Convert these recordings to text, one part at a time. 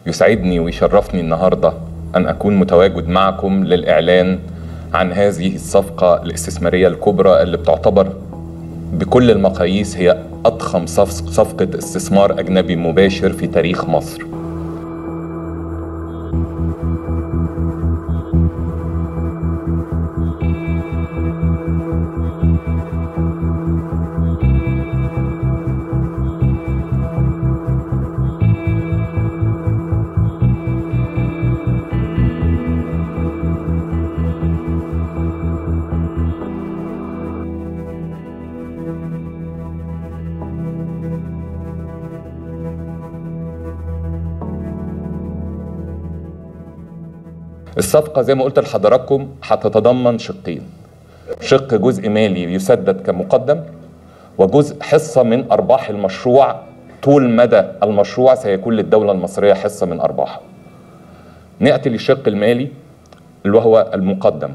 يسعدني ويشرفني النهارده ان اكون متواجد معكم للاعلان عن هذه الصفقه الاستثماريه الكبرى اللي بتعتبر بكل المقاييس هي اضخم صفقه استثمار اجنبي مباشر في تاريخ مصر. الصفقة زي ما قلت لحضراتكم هتتضمن شقين شق جزء مالي يسدد كمقدم وجزء حصة من أرباح المشروع طول مدى المشروع سيكون للدولة المصرية حصة من أرباحها نأتي للشق المالي اللي هو المقدم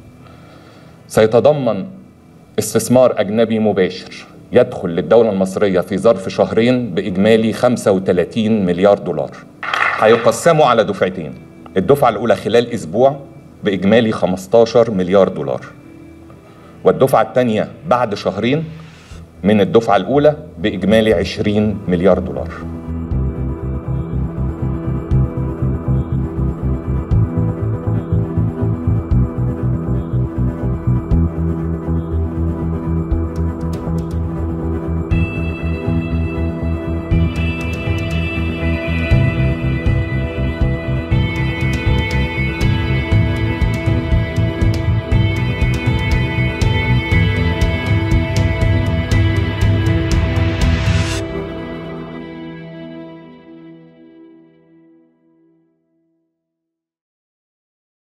سيتضمن استثمار أجنبي مباشر يدخل للدولة المصرية في ظرف شهرين بإجمالي 35 مليار دولار هيقسموا على دفعتين الدفعة الأولى خلال أسبوع بإجمالي 15 مليار دولار والدفعة الثانية بعد شهرين من الدفعة الأولى بإجمالي 20 مليار دولار